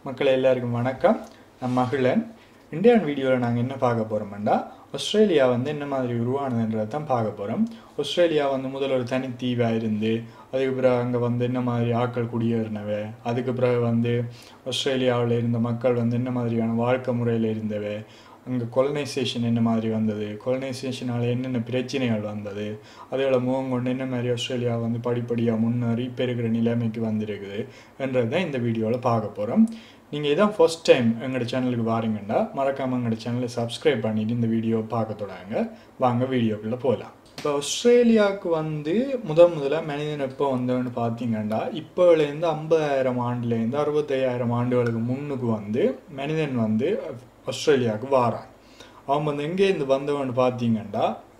மக்கள் எல்லாருக்கும் வணக்கம் நான் மகிழன் இந்தியான் வீடியோவில் நாங்கள் என்ன பார்க்க போகிறோம்னா ஆஸ்திரேலியா வந்து என்ன மாதிரி உருவானதுன்றதை தான் பார்க்க போகிறோம் ஆஸ்திரேலியா வந்து முதல்ல ஒரு தனித்தீவாக இருந்து அதுக்கு பிறகு அங்கே வந்து என்ன மாதிரி ஆட்கள் குடியேறினவை அதுக்கு பிறகு வந்து ஆஸ்திரேலியாவில் இருந்த மக்கள் வந்து என்ன மாதிரியான வாழ்க்கை முறையில் இருந்தவை அங்கே கொலனைசேஷன் என்ன மாதிரி வந்தது கொலனைசேஷனால் என்னென்ன பிரச்சனைகள் வந்தது அதோட முகம் கொண்டு என்ன மாதிரி ஆஸ்திரேலியா வந்து படிப்படியாக முன்னேறி இப்போ இருக்கிற நிலைமைக்கு வந்திருக்குது என்றது தான் இந்த வீடியோவில் பார்க்க போகிறோம் நீங்கள் இதான் ஃபர்ஸ்ட் டைம் எங்களோட சேனலுக்கு வாரீங்கன்னா மறக்காமல் எங்களோட சேனலை சப்ஸ்கிரைப் பண்ணிட்டு இந்த வீடியோ பார்க்க தொடங்க வாங்க வீடியோக்குள்ளே போகலாம் இப்போ ஆஸ்திரேலியாவுக்கு வந்து முத முதல்ல மனிதன் எப்போ வந்தவன்னு பார்த்தீங்கன்னா இப்போலேருந்து ஐம்பதாயிரம் ஆண்டுலேருந்து அறுபத்தையாயிரம் ஆண்டுகளுக்கு முன்னுக்கு வந்து மனிதன் வந்து ஆஸ்திரேலியாவுக்கு வாரான் அவன் வந்து எங்கேருந்து வந்தவன்னு பார்த்தீங்கன்னா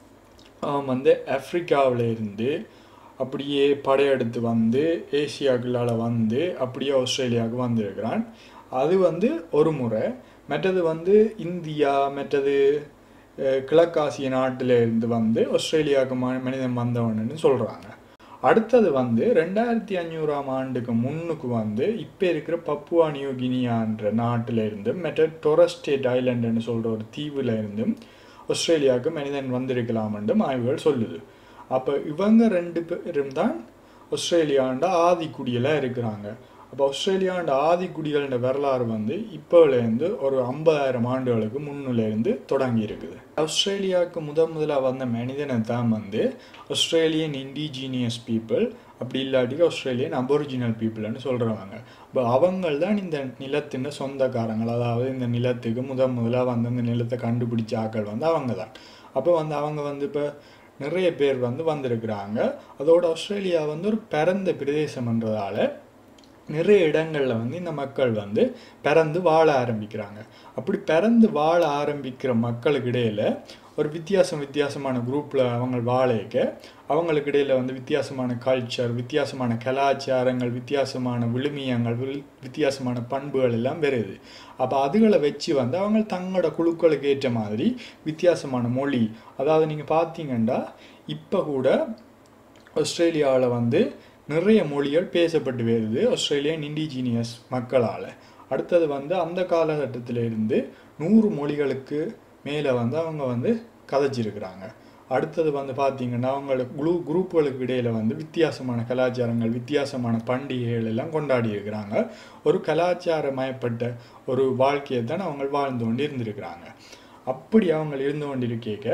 அவன் வந்து ஆப்பிரிக்காவில் இருந்து அப்படியே படையெடுத்து வந்து ஏசியாக்குள்ளால் வந்து அப்படியே ஆஸ்திரேலியாவுக்கு வந்திருக்கிறான் அது வந்து ஒரு முறை மற்றது வந்து இந்தியா மற்றது அஹ், கிழக்காசிய நாட்டில் இருந்து வந்து ஆஸ்திரேலியாவுக்கு ம மனிதன் வந்தவன்னு சொல்கிறாங்க அடுத்தது வந்து ரெண்டாயிரத்தி அஞ்சூறாம் ஆண்டுக்கு முன்னுக்கு வந்து இப்போ இருக்கிற பப்புவா நியூ கினியான்ற நாட்டில் இருந்து மற்ற டொரஸ்டேட் ஐலண்டுன்னு சொல்கிற ஒரு தீவில் இருந்தும் ஆஸ்திரேலியாவுக்கு மனிதன் வந்திருக்கலாம்னு ஆய்வுகள் சொல்லுது அப்போ இவங்க ரெண்டு பேரும் தான் ஆஸ்திரேலியாண்ட ஆதிக்குடியெல்லாம் இருக்கிறாங்க அப்போ ஆஸ்திரேலியாண்ட ஆதிக்குடிகளோட வரலாறு வந்து இப்போலேருந்து ஒரு ஐம்பதாயிரம் ஆண்டுகளுக்கு முன்னிலேருந்து தொடங்கி இருக்குது ஆஸ்திரேலியாவுக்கு முத முதலாக வந்த மனிதனை தான் வந்து ஆஸ்திரேலியன் இண்டிஜீனியஸ் பீப்புள் அப்படி இல்லாட்டிக்கு ஆஸ்திரேலியன் அபொரிஜினல் பீப்புள்னு சொல்கிறவங்க இப்போ அவங்கள் தான் இந்த நிலத்தின் சொந்தக்காரங்கள் அதாவது இந்த நிலத்துக்கு முத முதலாக வந்து இந்த நிலத்தை கண்டுபிடிச்ச ஆக்கள் வந்து அவங்க தான் அப்போ வந்து அவங்க வந்து இப்போ நிறைய பேர் வந்து வந்திருக்கிறாங்க அதோட ஆஸ்திரேலியா வந்து ஒரு பரந்த பிரதேசம்ன்றதால நிறைய இடங்களில் வந்து இந்த மக்கள் வந்து பிறந்து வாழ ஆரம்பிக்கிறாங்க அப்படி பிறந்து வாழ ஆரம்பிக்கிற மக்களுக்கு இடையில ஒரு வித்தியாசம் வித்தியாசமான குரூப்பில் அவங்க வாழைக்க அவங்களுக்கு இடையில வந்து வித்தியாசமான கல்ச்சர் வித்தியாசமான கலாச்சாரங்கள் வித்தியாசமான விழுமியங்கள் வில்- வித்தியாசமான பண்புகள் எல்லாம் வருது அப்போ அதுகளை வச்சு வந்து அவங்க தங்களோட குழுக்களுக்கு ஏற்ற மாதிரி வித்தியாசமான மொழி அதாவது நீங்கள் பார்த்தீங்கன்னா இப்போ கூட ஆஸ்திரேலியாவில் வந்து நிறைய மொழிகள் பேசப்பட்டு வருது ஆஸ்திரேலியன் இண்டிஜீனியஸ் மக்களால் அடுத்தது வந்து அந்த காலகட்டத்தில் இருந்து நூறு மொழிகளுக்கு மேலே வந்து அவங்க வந்து கதைச்சிருக்கிறாங்க அடுத்தது வந்து பார்த்தீங்கன்னா அவங்களோட குழு குரூப்புகளுக்கு இடையில வந்து வித்தியாசமான கலாச்சாரங்கள் வித்தியாசமான பண்டிகைகள் எல்லாம் கொண்டாடி இருக்கிறாங்க ஒரு கலாச்சாரமயப்பட்ட ஒரு வாழ்க்கையை தான் அவங்க வாழ்ந்து கொண்டு இருந்திருக்கிறாங்க அப்படி அவங்க இருந்து கொண்டிருக்கேக்க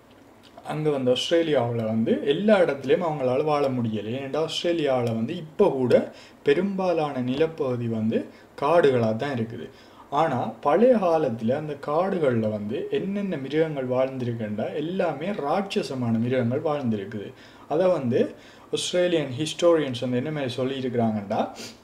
அங்கே வந்து ஆஸ்திரேலியாவில் வந்து எல்லா இடத்துலையும் அவங்களால வாழ முடியலை ஏன்னா ஆஸ்திரேலியாவில் வந்து இப்போ கூட பெரும்பாலான நிலப்பகுதி வந்து காடுகளாக தான் இருக்குது ஆனால் பழைய காலத்தில் அந்த காடுகளில் வந்து என்னென்ன மிருகங்கள் வாழ்ந்திருக்குன்னா எல்லாமே ராட்சசமான மிருகங்கள் வாழ்ந்திருக்குது அதை வந்து ஆஸ்திரேலியன் ஹிஸ்டோரியன்ஸ் வந்து என்ன மாதிரி சொல்லியிருக்கிறாங்கன்னா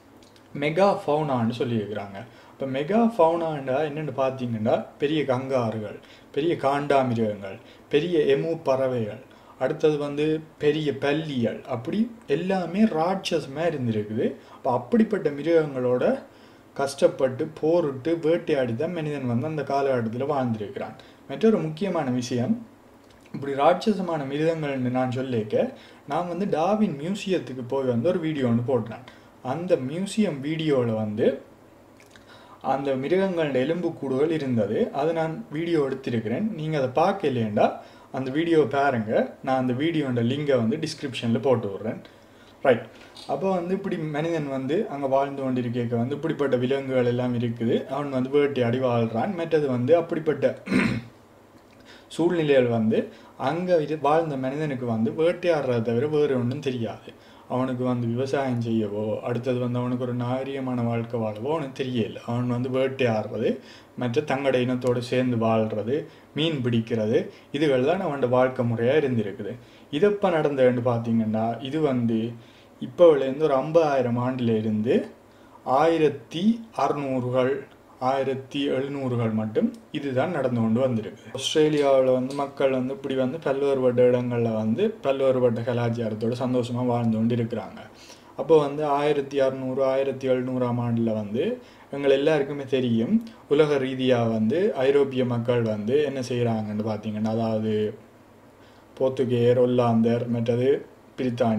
மெகா ஃபவுனான்னு சொல்லியிருக்கிறாங்க இப்போ மெகா ஃபவுனாண்டா என்னென்னு பார்த்தீங்கன்னா பெரிய கங்காறுகள் பெரிய காண்டாமிருகங்கள் பெரிய எமு பறவைகள் அடுத்தது வந்து பெரிய பல்லிகள் அப்படி எல்லாமே ராட்சசமாக இருந்திருக்குது அப்போ அப்படிப்பட்ட மிருகங்களோட கஷ்டப்பட்டு போரிட்டு வேட்டையாடி தான் மனிதன் வந்து அந்த காலகட்டத்தில் வாழ்ந்திருக்கிறான் மற்றொரு முக்கியமான விஷயம் இப்படி ராட்சசமான மிருகங்கள்னு நான் சொல்லிக்க நான் வந்து டாவின் மியூசியத்துக்கு போய் வந்து ஒரு வீடியோ ஒன்று போட்டேன் அந்த மியூசியம் வீடியோவில் வந்து அந்த மிருகங்களோட எலும்புக்கூடுகள் இருந்தது அது நான் வீடியோ எடுத்திருக்கிறேன் நீங்கள் அதை பார்க்கலையேண்டா அந்த வீடியோ பாருங்க நான் அந்த வீடியோட லிங்கை வந்து டிஸ்கிரிப்ஷனில் போட்டு விட்றேன் ரைட் அப்போ வந்து இப்படி மனிதன் வந்து அங்கே வாழ்ந்து கொண்டிருக்க வந்து இப்படிப்பட்ட விலங்குகள் எல்லாம் இருக்குது அவன் வந்து வேட்டையாடி வாழ்கிறான் மற்றது வந்து அப்படிப்பட்ட சூழ்நிலைகள் வந்து அங்கே வாழ்ந்த மனிதனுக்கு வந்து வேட்டையாடுறத தவிர வேறு ஒன்றும் தெரியாது அவனுக்கு வந்து விவசாயம் செய்யவோ அடுத்தது வந்து அவனுக்கு ஒரு நாகரிகமான வாழ்க்கை வாழவோ அவனுக்கு தெரியல அவன் வந்து வேட்டையாடுறது மற்ற தங்கட இனத்தோடு சேர்ந்து வாழ்கிறது மீன் பிடிக்கிறது இதுகள் தான் அவனோட வாழ்க்கை முறையாக இருந்திருக்குது இதப்போ நடந்ததுன்னு பார்த்தீங்கன்னா இது வந்து இப்போலேருந்து ஒரு ஐம்பதாயிரம் ஆண்டுல இருந்து ஆயிரத்தி அறுநூறுகள் ஆயிரத்தி எழுநூறுகள் மட்டும் இதுதான் நடந்து கொண்டு வந்திருக்கு ஆஸ்திரேலியாவில் வந்து மக்கள் வந்து இப்படி வந்து பல்வேறுபட்ட இடங்களில் வந்து பல்வேறுபட்ட கலாச்சாரத்தோட சந்தோஷமாக வாழ்ந்து கொண்டு இருக்கிறாங்க அப்போ வந்து ஆயிரத்தி அறநூறு ஆயிரத்தி எழுநூறாம் ஆண்டில் வந்து எங்கள் எல்லாருக்குமே தெரியும் உலக ரீதியாக வந்து ஐரோப்பிய மக்கள் வந்து என்ன செய்கிறாங்கன்னு பார்த்தீங்கன்னா அதாவது போர்த்துகேயர் ஒல்லாந்தர் மற்றது பிரித்தானியர்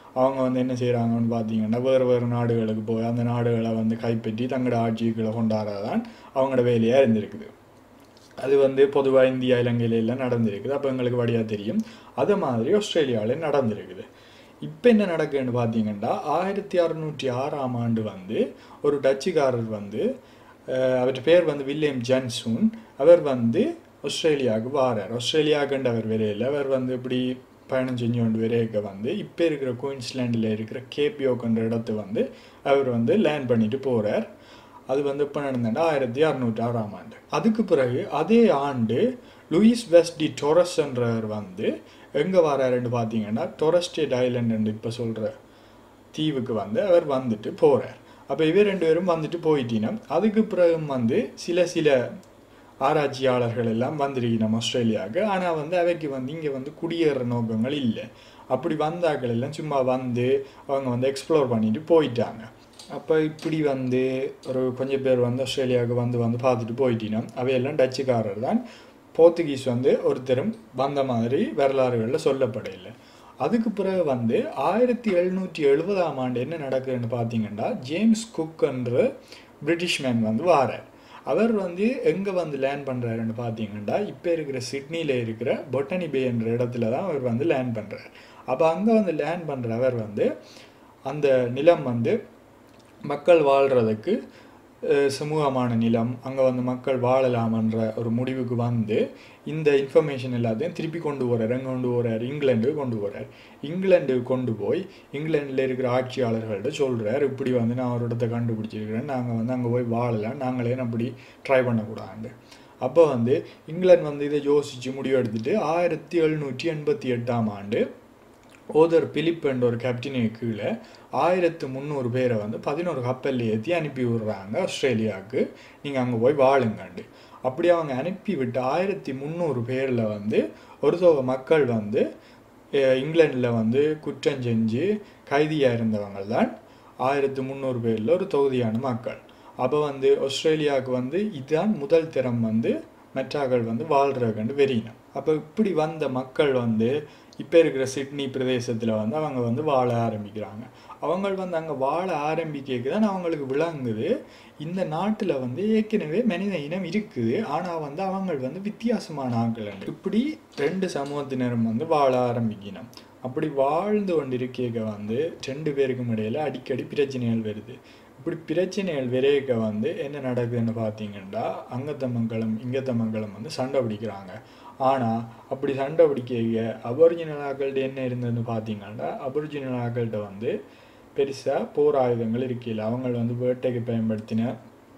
அவங்க வந்து என்ன செய்கிறாங்கன்னு பார்த்தீங்கன்னா வேறு வேறு நாடுகளுக்கு போய் அந்த நாடுகளை வந்து கைப்பற்றி தங்களோட ஆட்சிகளை கொண்டாடுறதான் அவங்களோட வேலையாக இருந்திருக்குது அது வந்து பொதுவாக இந்தியா இலங்கையில எல்லாம் நடந்திருக்குது அப்போ எங்களுக்கு வழியாக தெரியும் அது மாதிரி ஆஸ்திரேலியாவில் நடந்திருக்குது இப்போ என்ன நடக்குதுன்னு பார்த்தீங்கன்னா ஆயிரத்தி அறுநூற்றி ஆறாம் ஆண்டு வந்து ஒரு டச்சுக்காரர் வந்து அஹ், அவர்கிட்ட பேர் வந்து வில்லியம் ஜன்சூன் அவர் வந்து ஆஸ்திரேலியாவுக்கு வாரார் ஆஸ்திரேலியாவுக்குண்டு அவர் வரையில் அவர் வந்து இப்படி பயணம் செஞ்சு கொண்டு வரைக்க வந்து இப்போ இருக்கிற குயின்ஸ்லாண்டில் இருக்கிற கேபியோக்குன்ற இடத்த வந்து அவர் வந்து லேண்ட் பண்ணிட்டு போகிறார் அது வந்து இப்போ நடந்தா ஆயிரத்தி அறுநூற்றி ஆறாம் ஆண்டு அதுக்கு பிறகு அதே ஆண்டு லூயிஸ் வெஸ்ட் டி டொரஸ்ன்றவர் வந்து எங்கே வராருன்னு பார்த்தீங்கன்னா டொரஸ்டேட் ஐலண்ட் இப்போ சொல்கிற தீவுக்கு வந்து அவர் வந்துட்டு போகிறார் அப்போ இவர் ரெண்டு பேரும் வந்துட்டு போயிட்டினா அதுக்கு பிறகு வந்து சில சில ஆராய்ச்சியாளர்கள் எல்லாம் வந்திருக்கணும் ஆஸ்திரேலியாவுக்கு ஆனால் வந்து அவைக்கு வந்து இங்கே வந்து குடியேற நோக்கங்கள் இல்லை அப்படி வந்தாக்கள் எல்லாம் சும்மா வந்து அவங்க வந்து எக்ஸ்ப்ளோர் பண்ணிட்டு போயிட்டாங்க அப்போ இப்படி வந்து ஒரு கொஞ்சம் பேர் வந்து ஆஸ்திரேலியாவுக்கு வந்து வந்து பார்த்துட்டு போயிட்டினா அவையெல்லாம் டச்சுக்காரர் தான் போர்த்துகீஸ் வந்து ஒருத்தரும் வந்த மாதிரி வரலாறுகளில் சொல்லப்படையில்லை அதுக்கு பிறகு வந்து ஆயிரத்தி எழுநூற்றி எழுபதாம் ஆண்டு என்ன நடக்குதுன்னு பார்த்தீங்கன்னா ஜேம்ஸ் குக்ன்ற பிரிட்டிஷ் மேன் வந்து வாரார் அவர் வந்து எங்கே வந்து லேண்ட் பண்ணுறாருன்னு பார்த்தீங்கன்னா இப்போ இருக்கிற சிட்னியில் இருக்கிற பொட்டனி பே என்ற இடத்துல தான் அவர் வந்து லேண்ட் பண்ணுறார் அப்போ அங்கே வந்து லேண்ட் பண்ணுற அவர் வந்து அந்த நிலம் வந்து மக்கள் வாழ்கிறதுக்கு அஹ், சுமூகமான நிலம் அங்கே வந்து மக்கள் வாழலாமன்ற ஒரு முடிவுக்கு வந்து இந்த இன்ஃபர்மேஷன் எல்லாத்தையும் திருப்பி கொண்டு போகிறார் எங்கே கொண்டு போகிறார் இங்கிலாண்டுக்கு கொண்டு போகிறார் இங்கிலாண்டுக்கு கொண்டு போய் இங்கிலாண்டில் இருக்கிற ஆட்சியாளர்கள்ட்ட சொல்கிறார் இப்படி வந்து நான் ஒரு இடத்த கண்டுபிடிச்சிருக்கிறேன் நாங்கள் வந்து அங்கே போய் வாழலாம் நாங்களே அப்படி ட்ரை பண்ணக்கூடாது அப்போ வந்து இங்கிலாந்து வந்து இதை யோசித்து முடிவெடுத்துட்டு ஆயிரத்தி எழுநூற்றி எண்பத்தி எட்டாம் ஆண்டு ஓதர் பிலிப் என்ற ஒரு கேப்டனுக்கு கீழே ஆயிரத்து முந்நூறு பேரை வந்து பதினோரு கப்பலில் ஏற்றி அனுப்பி விடுறாங்க ஆஸ்திரேலியாவுக்கு நீங்கள் அங்கே போய் வாழுங்கண்டு அப்படி அவங்க அனுப்பி விட்டு ஆயிரத்தி முந்நூறு பேரில் வந்து ஒரு தொகை மக்கள் வந்து இங்கிலாண்டில் வந்து குற்றம் செஞ்சு கைதியாக இருந்தவங்க தான் ஆயிரத்து முந்நூறு பேரில் ஒரு தொகுதியான மக்கள் அப்போ வந்து ஆஸ்திரேலியாவுக்கு வந்து இதுதான் முதல் திறம் வந்து மெட்ராக்கள் வந்து வாழ்கிறதுக்கு வெறியினம் அப்போ இப்படி வந்த மக்கள் வந்து இப்போ இருக்கிற சிட்னி பிரதேசத்தில் வந்து அவங்க வந்து வாழ ஆரம்பிக்கிறாங்க அவங்க வந்து அங்கே வாழ ஆரம்பிக்க தான் அவங்களுக்கு விளங்குது இந்த நாட்டில் வந்து ஏற்கனவே மனித இனம் இருக்குது ஆனால் வந்து அவங்க வந்து வித்தியாசமான ஆட்கள் இப்படி ரெண்டு சமூகத்தினரும் வந்து வாழ ஆரம்பிக்கணும் அப்படி வாழ்ந்து கொண்டிருக்க வந்து ரெண்டு பேருக்கும் இடையில அடிக்கடி பிரச்சனைகள் வருது இப்படி பிரச்சனைகள் விரைக்க வந்து என்ன நடக்குதுன்னு பார்த்தீங்கன்னா அங்கத்த மங்கலம் இங்கத்த மங்கலம் வந்து சண்டை பிடிக்கிறாங்க ஆனால் அப்படி சண்டை பிடிக்க அபொரிஜினல் ஆக்கள்கிட்ட என்ன இருந்ததுன்னு பார்த்தீங்கன்னா அபொரிஜினல் ஆக்கள்கிட்ட வந்து பெருசாக போர் ஆயுதங்கள் இருக்கையில் அவங்க வந்து வேட்டைக்கு பயன்படுத்தின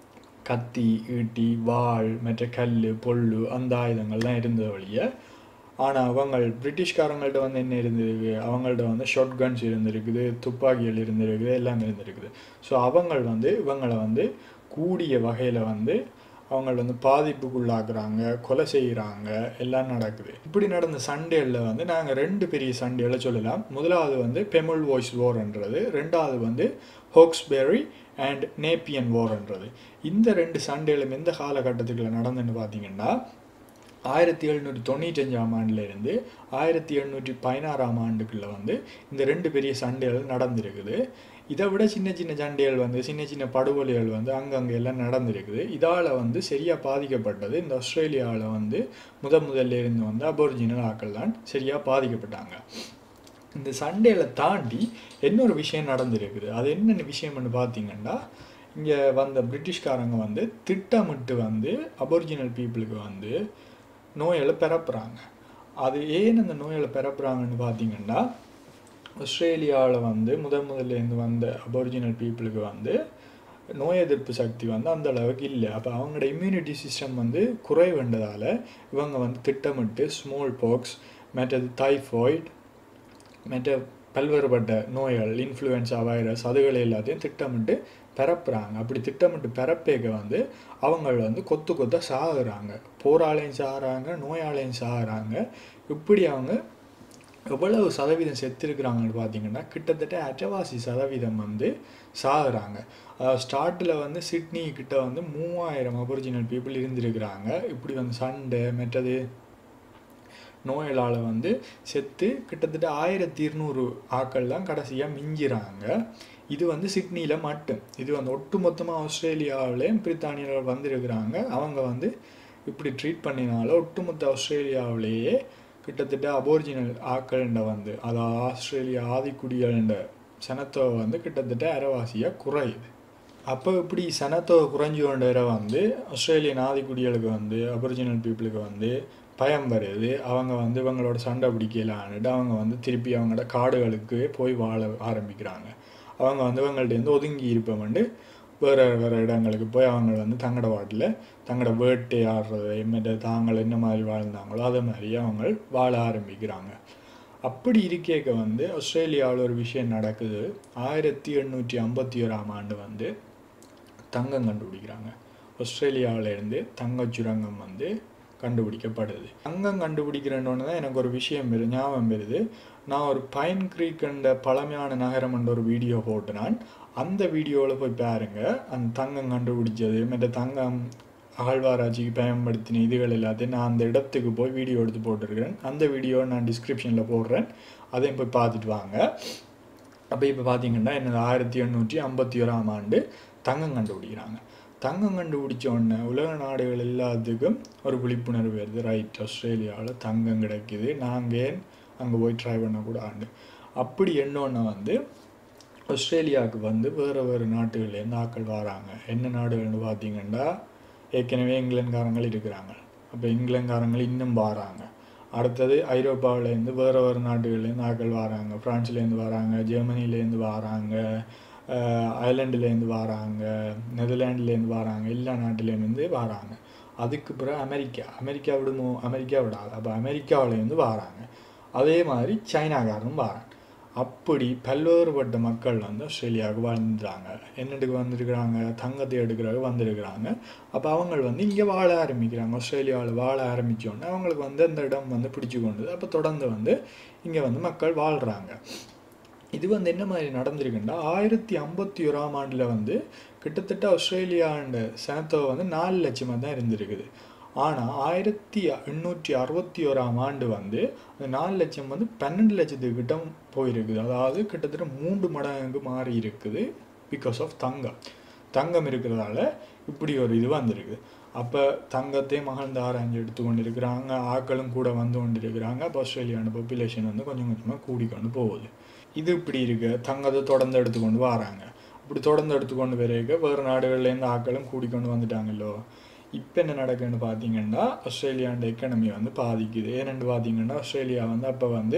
கத்தி ஈட்டி வாள் மற்ற கல் பொல்லு அந்த ஆயுதங்கள்லாம் இருந்தது வழிய ஆனால் அவங்க பிரிட்டிஷ்காரங்கள்ட்ட வந்து என்ன இருந்திருக்கு அவங்கள்ட்ட வந்து ஷார்ட் கன்ஸ் இருந்திருக்குது துப்பாக்கிகள் இருந்திருக்குது எல்லாம் இருந்திருக்குது ஸோ அவங்க வந்து இவங்களை வந்து கூடிய வகையில் வந்து அவங்கள வந்து பாதிப்புக்குள்ளாக்குறாங்க கொலை செய்கிறாங்க எல்லாம் நடக்குது இப்படி நடந்த சண்டேல வந்து நாங்கள் ரெண்டு பெரிய சண்டேல சொல்லலாம் முதலாவது வந்து பெமுல் வாய்ஸ் வார்ன்றது ரெண்டாவது வந்து ஹோக்ஸ்பெரி அண்ட் நேப்பியன் வார்ன்றது இந்த ரெண்டு சண்டேலும் எந்த காலகட்டத்துக்குள்ள நடந்துன்னு பார்த்தீங்கன்னா ஆயிரத்தி எழுநூற்றி தொண்ணூற்றஞ்சாம் ஆண்டுலேருந்து ஆயிரத்தி எழுநூற்றி பதினாறாம் ஆண்டுக்குள்ளே வந்து இந்த ரெண்டு பெரிய சண்டைகள் நடந்திருக்குது இதை விட சின்ன சின்ன சண்டைகள் வந்து சின்ன சின்ன படுகொலைகள் வந்து அங்கங்கே எல்லாம் நடந்திருக்குது இதால் வந்து சரியாக பாதிக்கப்பட்டது இந்த ஆஸ்திரேலியாவில் வந்து முத முதல்ல இருந்து வந்து அபோரிஜினல் ஆக்கள் தான் சரியாக பாதிக்கப்பட்டாங்க இந்த சண்டேல தாண்டி இன்னொரு விஷயம் நடந்திருக்குது அது என்னென்ன விஷயம்னு பார்த்தீங்கன்னா இங்கே வந்த பிரிட்டிஷ்காரங்க வந்து திட்டமிட்டு வந்து அபோரிஜினல் பீப்புளுக்கு வந்து நோய்களை பரப்புகிறாங்க அது ஏன் அந்த நோய்களை பரப்புகிறாங்கன்னு பார்த்தீங்கன்னா ஆஸ்திரேலியாவில் வந்து முதன் முதல்லேருந்து வந்த அபோரிஜினல் பீப்புளுக்கு வந்து நோய் எதிர்ப்பு சக்தி வந்து அந்த அளவுக்கு இல்லை அப்போ அவங்களோட இம்யூனிட்டி சிஸ்டம் வந்து குறைவுண்டதால் இவங்க வந்து திட்டமிட்டு ஸ்மால் பாக்ஸ் மற்றது டைஃபாய்ட் மற்ற பல்வேறுபட்ட நோய்கள் இன்ஃப்ளூயன்ஸா வைரஸ் அதுகளை எல்லாத்தையும் திட்டமிட்டு பரப்புகிறாங்க அப்படி திட்டமிட்டு பரப்பேக்க வந்து அவங்க வந்து கொத்து கொத்த சாகுறாங்க போராளையும் சாகுறாங்க நோயாளையும் சாகுறாங்க இப்படி அவங்க எவ்வளவு சதவீதம் செத்துருக்குறாங்கன்னு பார்த்தீங்கன்னா கிட்டத்தட்ட அற்றவாசி சதவீதம் வந்து சாகுறாங்க அதாவது ஸ்டார்ட்டில் வந்து சிட்னி கிட்ட வந்து மூவாயிரம் அபொரிஜினல் பீப்புள் இருந்திருக்கிறாங்க இப்படி வந்து சண்டை மற்றது நோயலால் வந்து செத்து கிட்டத்தட்ட ஆயிரத்தி இருநூறு ஆக்கள் தான் கடைசியாக மிஞ்சிறாங்க இது வந்து சிட்னியில் மட்டும் இது வந்து ஒட்டுமொத்தமாக ஆஸ்திரேலியாவிலேயும் பிரித்தானியர்கள் வந்திருக்கிறாங்க அவங்க வந்து இப்படி ட்ரீட் பண்ணினால ஒட்டுமொத்த ஆஸ்திரேலியாவிலேயே கிட்டத்தட்ட அபோரிஜினல் ஆக்கள்ண்ட வந்து அதாவது ஆஸ்திரேலியா ஆதிக்குடிகள்ண்ட சனத்தொகை வந்து கிட்டத்தட்ட அரைவாசியாக குறையுது அப்போ இப்படி சனத்தொகை குறைஞ்சு கொண்டு வர வந்து ஆஸ்திரேலியன் ஆதிக்குடிகளுக்கு வந்து அபரிஜினல் பீப்புளுக்கு வந்து பயம் வருது அவங்க வந்து இவங்களோட சண்டை பிடிக்கலான்னுட்டு அவங்க வந்து திருப்பி அவங்களோட காடுகளுக்கு போய் வாழ ஆரம்பிக்கிறாங்க அவங்க வந்து இவங்கள்ட்டேருந்து ஒதுங்கி இருப்பவண்டு வேறு வேறு இடங்களுக்கு போய் அவங்க வந்து தங்கட வாட்டில் தங்கட வேட்டை ஆடுறது மற்ற தாங்கள் என்ன மாதிரி வாழ்ந்தாங்களோ அதே மாதிரி அவங்க வாழ ஆரம்பிக்கிறாங்க அப்படி இருக்கேக்க வந்து ஆஸ்திரேலியாவில் ஒரு விஷயம் நடக்குது ஆயிரத்தி எண்ணூற்றி ஐம்பத்தி ஓராம் ஆண்டு வந்து தங்கம் கண்டுபிடிக்கிறாங்க ஆஸ்திரேலியாவிலேருந்து தங்கச் சுரங்கம் வந்து கண்டுபிடிக்கப்படுது தங்கம் கண்டுபிடிக்கிறேன்னு தான் எனக்கு ஒரு விஷயம் பெரு ஞாபகம் வருது நான் ஒரு பைன் க்ரீக் என்ற பழமையான நகரம் என்ற ஒரு வீடியோ போட்டுனான் அந்த வீடியோவில் போய் பாருங்க அந்த தங்கம் கண்டுபிடிச்சது மற்ற தங்கம் அகழ்வாராய்ச்சிக்கு பயன்படுத்தின இதுகள் எல்லாத்தையும் நான் அந்த இடத்துக்கு போய் வீடியோ எடுத்து போட்டிருக்கிறேன் அந்த வீடியோ நான் டிஸ்கிரிப்ஷனில் போடுறேன் அதையும் போய் பார்த்துட்டு வாங்க அப்போ இப்போ பார்த்தீங்கன்னா என்னது ஆயிரத்தி எண்ணூற்றி ஐம்பத்தி ஓராம் ஆண்டு தங்கம் கண்டுபிடிக்கிறாங்க தங்கம் கண்டுபிடிச்ச உடனே உலக நாடுகள் எல்லாத்துக்கும் ஒரு விழிப்புணர்வு வருது ரைட் ஆஸ்திரேலியாவில் தங்கம் கிடைக்குது நாங்கள் ஏன் அங்கே போய் ட்ரை பண்ணக்கூடாது அப்படி என்னொன்று வந்து ஆஸ்திரேலியாவுக்கு வந்து வேறு வேறு நாட்டுகள்லேருந்து ஆட்கள் வராங்க என்ன நாடுகள்னு பார்த்தீங்கன்னா ஏற்கனவே இங்கிலாந்துக்காரங்கள் இருக்கிறாங்க அப்போ இங்கிலாந்துக்காரங்கள் இன்னும் வராங்க அடுத்தது ஐரோப்பாவிலேருந்து வேறு வேறு நாடுகள்லேருந்து ஆட்கள் வராங்க ஃப்ரான்ஸ்லேருந்து வராங்க ஜெர்மனிலேருந்து வராங்க ஐர்லாண்டுலேருந்து வராங்க நெதர்லாண்டுலேருந்து வராங்க எல்லா நாட்டிலேருந்து வராங்க அதுக்கு பிறகு அமெரிக்கா அமெரிக்கா விடுமோ அமெரிக்கா விடாது அப்போ அமெரிக்காவிலேருந்து வராங்க அதே மாதிரி சைனாக்காரனும் வராங்க அப்படி பல்வேறுபட்ட மக்கள் வந்து ஆஸ்திரேலியாவுக்கு வாழ்ந்துட்டாங்க என்னட்டுக்கு வந்திருக்கிறாங்க தங்கத்தை எடுக்கிறதுக்கு வந்திருக்கிறாங்க அப்போ அவங்க வந்து இங்கே வாழ ஆரம்பிக்கிறாங்க ஆஸ்திரேலியாவில் வாழ ஆரம்பித்தோடனே அவங்களுக்கு வந்து அந்த இடம் வந்து பிடிச்சி கொண்டது அப்போ தொடர்ந்து வந்து இங்கே வந்து மக்கள் வாழ்கிறாங்க இது வந்து என்ன மாதிரி நடந்திருக்குன்னா ஆயிரத்தி ஐம்பத்தி ஓராம் ஆண்டில் வந்து கிட்டத்தட்ட ஆஸ்திரேலியாண்ட சனத்தொகை வந்து நாலு லட்சமாக தான் இருந்திருக்குது ஆனால் ஆயிரத்தி எண்ணூற்றி அறுபத்தி ஓராம் ஆண்டு வந்து அந்த நாலு லட்சம் வந்து பன்னெண்டு லட்சத்துக்கிட்ட போயிருக்குது அதாவது கிட்டத்தட்ட மூன்று மடங்கு மாறி இருக்குது பிகாஸ் ஆஃப் தங்கம் தங்கம் இருக்கிறதால இப்படி ஒரு இது வந்திருக்கு அப்போ தங்கத்தை மகழ்ந்து ஆராய்ஞ்சு எடுத்து கொண்டு இருக்கிறாங்க ஆக்களும் கூட வந்து கொண்டு இருக்கிறாங்க அப்போ ஆஸ்திரேலியாவோட பாப்புலேஷன் வந்து கொஞ்சம் கொஞ்சமாக கூடிக்கொண்டு போகுது இது இப்படி இருக்கு தங்கத்தை தொடர்ந்து எடுத்துக்கொண்டு வராங்க அப்படி தொடர்ந்து எடுத்துக்கொண்டு வரைக்க வேறு நாடுகள்லேருந்து ஆக்களும் கூடிக்கொண்டு வந்துட்டாங்கல்லோ இப்போ என்ன நடக்குதுன்னு பார்த்தீங்கன்னா ஆஸ்திரேலியாண்ட எக்கனமி வந்து பாதிக்குது ஏன்னு பார்த்தீங்கன்னா ஆஸ்திரேலியா வந்து அப்போ வந்து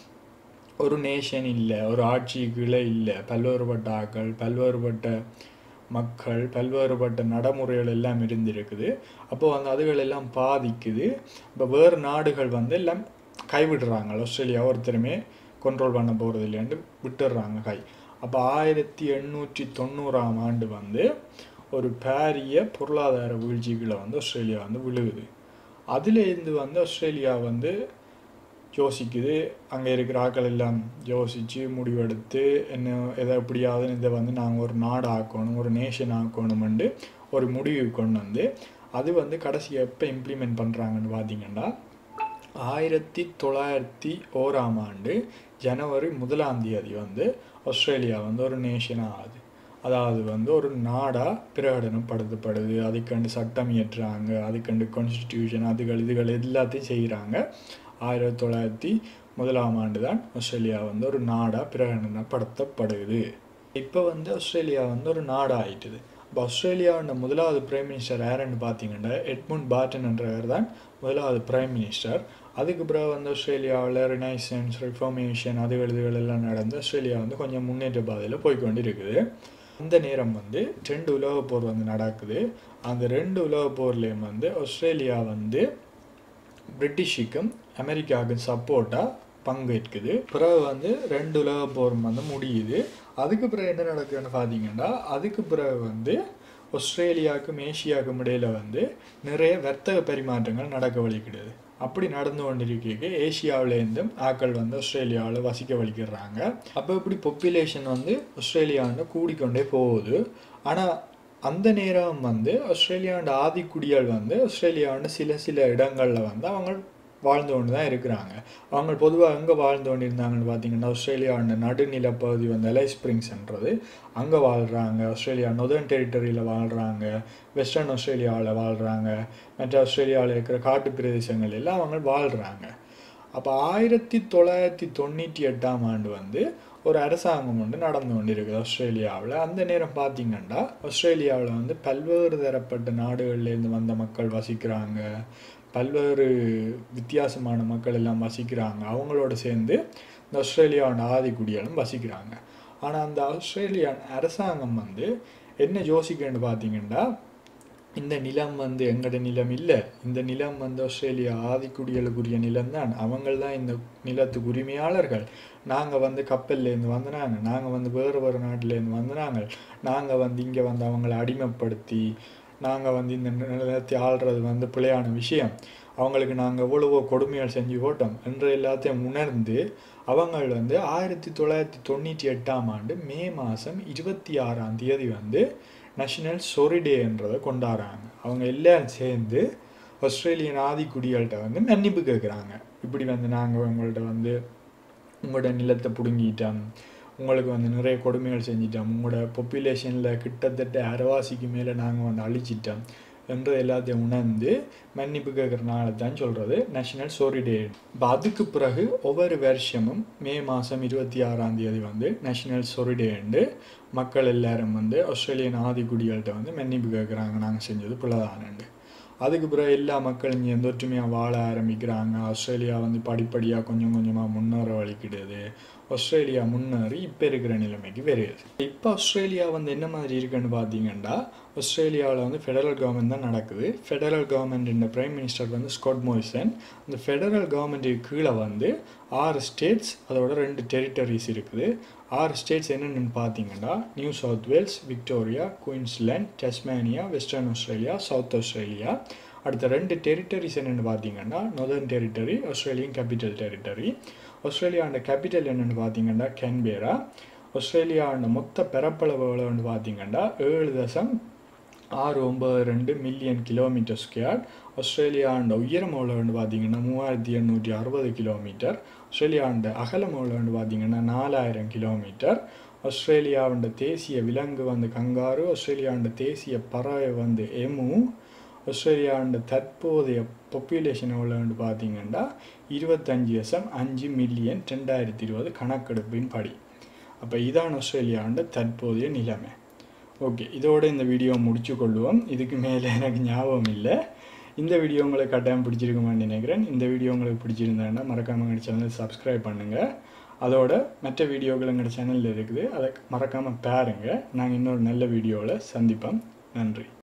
ஒரு நேஷன் இல்லை ஒரு ஆட்சி கீழே இல்லை பல்வேறுபட்ட ஆக்கள் பல்வேறுபட்ட மக்கள் பல்வேறுபட்ட நடைமுறைகள் எல்லாம் இருந்திருக்குது அப்போ வந்து அதுகள் எல்லாம் பாதிக்குது இப்போ வேறு நாடுகள் வந்து எல்லாம் கைவிடுறாங்க ஆஸ்திரேலியா ஒருத்தருமே கண்ட்ரோல் பண்ண போகிறது இல்லைன்ட்டு விட்டுடுறாங்க கை அப்போ ஆயிரத்தி எண்ணூற்றி தொண்ணூறாம் ஆண்டு வந்து ஒரு பாரிய பொருளாதார வீழ்ச்சிகளை வந்து ஆஸ்திரேலியா வந்து விழுகுது அதுலேருந்து வந்து ஆஸ்திரேலியா வந்து யோசிக்குது அங்கே இருக்கிற ஆட்கள் எல்லாம் யோசித்து முடிவெடுத்து என்ன எதை எப்படியாவது இதை வந்து நாங்கள் ஒரு நாடு ஆக்கணும் ஒரு நேஷன் ஆக்கணுமெண்டு ஒரு முடிவு கொண்டு வந்து அது வந்து கடைசி எப்போ இம்ப்ளிமெண்ட் பண்ணுறாங்கன்னு பார்த்தீங்கன்னா ஆயிரத்தி தொள்ளாயிரத்தி ஓராம் ஆண்டு ஜனவரி முதலாம் தேதி வந்து ஆஸ்திரேலியா வந்து ஒரு நேஷனாக ஆகுது அதாவது வந்து ஒரு நாடாக பிரகடனப்படுத்தப்படுது அதுக்கண்டு சட்டம் இயற்றுறாங்க அதுக்கண்டு கான்ஸ்டிடியூஷன் அதுகள் இதுகள் எல்லாத்தையும் செய்கிறாங்க ஆயிரத்தி தொள்ளாயிரத்தி முதலாம் ஆண்டு தான் ஆஸ்திரேலியா வந்து ஒரு நாடாக பிரகடனப்படுத்தப்படுது இப்போ வந்து ஆஸ்திரேலியா வந்து ஒரு நாடாக ஆயிட்டுது இப்போ ஆஸ்திரேலியாவோட முதலாவது பிரைம் மினிஸ்டர் யாருன்னு பார்த்தீங்கன்னா எட்முண்ட் பாட்டன் என்றவர் தான் முதலாவது பிரைம் மினிஸ்டர் அதுக்கு பிறகு வந்து ஆஸ்திரேலியாவில் ரினைசன்ஸ் ரிஃபர்மேஷன் அதுகள் இதுகள் எல்லாம் நடந்து ஆஸ்திரேலியா வந்து கொஞ்சம் முன்னேற்ற பாதையில் போய்கொண்டு இருக்குது அந்த நேரம் வந்து ரெண்டு உலகப் போர் வந்து நடக்குது அந்த ரெண்டு உலகப் போர்லேயும் வந்து ஆஸ்திரேலியா வந்து பிரிட்டிஷுக்கும் அமெரிக்காவுக்கும் சப்போர்ட்டாக பங்கேற்குது பிறகு வந்து ரெண்டு உலக போர் வந்து முடியுது அதுக்கு பிறகு என்ன நடக்குதுன்னு பார்த்தீங்கன்னா அதுக்கு பிறகு வந்து ஆஸ்திரேலியாவுக்கும் ஏஷியாவுக்கும் இடையில வந்து நிறைய வர்த்தக பரிமாற்றங்கள் நடக்க வலிக்கிடுது அப்படி நடந்து கொண்டிருக்க ஏஷியாவிலேருந்தும் ஆக்கள் வந்து ஆஸ்திரேலியாவில் வசிக்க வலிக்கிறாங்க அப்போ இப்படி பொப்புலேஷன் வந்து ஆஸ்திரேலியாவில் கூடிக்கொண்டே போகுது ஆனால் அந்த நேரம் வந்து ஆஸ்திரேலியாவோட ஆதிக்குடிகள் வந்து ஆஸ்திரேலியாவோட சில சில இடங்களில் வந்து அவங்க வாழ்ந்து கொண்டு தான் இருக்கிறாங்க அவங்க பொதுவாக எங்கே வாழ்ந்து கொண்டு இருந்தாங்கன்னு பார்த்தீங்கன்னா ஆஸ்திரேலியாவோட நடுநிலப்பகுதி வந்து எலை ஸ்ப்ரிங்ஸ்ன்றது அங்கே வாழ்கிறாங்க ஆஸ்திரேலியா நொதர்ன் டெரிட்டரியில் வாழ்கிறாங்க வெஸ்டர்ன் ஆஸ்திரேலியாவில் வாழ்கிறாங்க மற்ற ஆஸ்திரேலியாவில் இருக்கிற காட்டு பிரதேசங்கள் எல்லாம் அவங்க வாழ்கிறாங்க அப்போ ஆயிரத்தி தொள்ளாயிரத்தி தொண்ணூற்றி எட்டாம் ஆண்டு வந்து ஒரு அரசாங்கம் வந்து நடந்து கொண்டிருக்குது ஆஸ்திரேலியாவில் அந்த நேரம் பார்த்தீங்கன்னா ஆஸ்திரேலியாவில் வந்து பல்வேறு தரப்பட்ட நாடுகள்லேருந்து வந்த மக்கள் வசிக்கிறாங்க பல்வேறு வித்தியாசமான மக்கள் எல்லாம் வசிக்கிறாங்க அவங்களோட சேர்ந்து இந்த ஆஸ்திரேலியாவோட ஆதிக்குடிகளும் வசிக்கிறாங்க ஆனால் அந்த ஆஸ்திரேலியா அரசாங்கம் வந்து என்ன யோசிக்கன்னு பார்த்தீங்கன்னா இந்த நிலம் வந்து எங்களோட நிலம் இல்லை இந்த நிலம் வந்து ஆஸ்திரேலியா ஆதிக்குடிகளுக்குரிய நிலம் தான் அவங்கள் தான் இந்த நிலத்துக்கு உரிமையாளர்கள் நாங்கள் வந்து கப்பல்லேருந்து வந்தனாங்க நாங்கள் வந்து வேறு வேறு நாட்டிலேருந்து வந்தனாங்க நாங்கள் வந்து இங்கே வந்து அவங்கள அடிமைப்படுத்தி நாங்கள் வந்து இந்த நிலத்தை ஆள்றது வந்து பிழையான விஷயம் அவங்களுக்கு நாங்கள் எவ்வளவோ கொடுமைகள் செஞ்சு போட்டோம் என்று எல்லாத்தையும் உணர்ந்து அவங்கள் வந்து ஆயிரத்தி தொள்ளாயிரத்தி தொண்ணூற்றி எட்டாம் ஆண்டு மே மாதம் இருபத்தி ஆறாம் தேதி வந்து நேஷனல் சொரிடேன்றதை கொண்டாடுறாங்க அவங்க எல்லாரும் சேர்ந்து ஆஸ்திரேலியன் ஆதிக்குடிகள்கிட்ட வந்து மன்னிப்பு கேட்குறாங்க இப்படி வந்து நாங்கள் உங்கள்கிட்ட வந்து உங்களோட நிலத்தை பிடுங்கிட்டோம் உங்களுக்கு வந்து நிறைய கொடுமைகள் செஞ்சிட்டோம் உங்களோட பொப்புலேஷனில் கிட்டத்தட்ட அரைவாசிக்கு மேலே நாங்கள் வந்து அழிச்சிட்டோம் என்று எல்லாத்தையும் உணர்ந்து மன்னிப்பு கேட்குறனால தான் சொல்கிறது நேஷனல் சோரி டே இப்போ அதுக்கு பிறகு ஒவ்வொரு வருஷமும் மே மாதம் இருபத்தி ஆறாம் தேதி வந்து நேஷனல் சோரி டேண்டு மக்கள் எல்லாரும் வந்து ஆஸ்திரேலியன் ஆதிக்குடிகள்கிட்ட வந்து மன்னிப்பு கேட்குறாங்க நாங்கள் செஞ்சது பிள்ளைதானண்டு அதுக்கு பிறகு எல்லா மக்களும் இங்கே எந்த ஒற்றுமையாக வாழ ஆரம்பிக்கிறாங்க ஆஸ்திரேலியா வந்து படிப்படியாக கொஞ்சம் கொஞ்சமாக முன்னேற வலிக்கிடுது ஆஸ்திரேலியா முன்னேறி இப்போ இருக்கிற நிலைமைக்கு வருது இப்போ ஆஸ்திரேலியா வந்து என்ன மாதிரி இருக்குன்னு பார்த்தீங்கன்னா ஆஸ்திரேலியாவில் வந்து ஃபெடரல் கவர்மெண்ட் தான் நடக்குது ஃபெடரல் கவர்மெண்ட் பிரைம் மினிஸ்டர் வந்து ஸ்காட் மோரிசன் அந்த ஃபெடரல் கவர்மெண்ட்டுக்கு கீழே வந்து ஆறு ஸ்டேட்ஸ் அதோட ரெண்டு டெரிட்டரிஸ் இருக்குது ஆறு ஸ்டேட்ஸ் என்னென்னு பார்த்தீங்கன்னா New South Wales Victoria Queensland Tasmania Western Australia South Australia அடுத்த ரெண்டு டெரிட்டரிஸ் என்னென்னு பார்த்தீங்கன்னா Northern Territory Australian Capital Territory ஆஸ்திரேலியாவோட கேபிட்டல் என்னென்னு பார்த்தீங்கன்னா கேன்பேரா ஆஸ்திரேலியாவோட மொத்த பரப்பளவு எவ்வளோன்னு பார்த்தீங்கன்னா ஏழு தசம் ஆறு ஒம்பது ரெண்டு மில்லியன் கிலோமீட்டர் ஸ்கொயர் ஆஸ்திரேலியாண்ட உயரம் எவ்வளோன்னு பார்த்தீங்கன்னா மூவாயிரத்தி எண்ணூற்றி அறுபது கிலோமீட்டர் ஆஸ்திரேலியாண்ட அகலம் எவ்வளோன்னு பார்த்தீங்கன்னா நாலாயிரம் கிலோமீட்டர் ஆஸ்திரேலியாவோட தேசிய விலங்கு வந்து கங்காரு ஆஸ்திரேலியாவோட தேசிய பறவை வந்து எமு ஆஸ்திரேலியாவோட தற்போதைய பாப்புலேஷன் எவ்வளோன்னு பார்த்தீங்கன்னா இருபத்தஞ்சி தசம் அஞ்சு மில்லியன் ரெண்டாயிரத்தி இருபது கணக்கெடுப்பின் படி அப்போ இதான் ஆஸ்திரேலியாவோட தற்போதைய நிலைமை ஓகே இதோட இந்த வீடியோ முடிச்சு கொள்வோம் இதுக்கு மேலே எனக்கு ஞாபகம் இல்லை இந்த வீடியோ உங்களுக்கு கட்டாயம் பிடிச்சிருக்குமான்னு நினைக்கிறேன் இந்த வீடியோ உங்களுக்கு பிடிச்சிருந்தாங்கன்னா மறக்காமல் எங்கள் சேனல் சப்ஸ்கிரைப் பண்ணுங்கள் அதோட மற்ற வீடியோக்கள் எங்கள் சேனலில் இருக்குது அதை மறக்காமல் பாருங்கள் நாங்கள் இன்னொரு நல்ல வீடியோவில் சந்திப்போம் நன்றி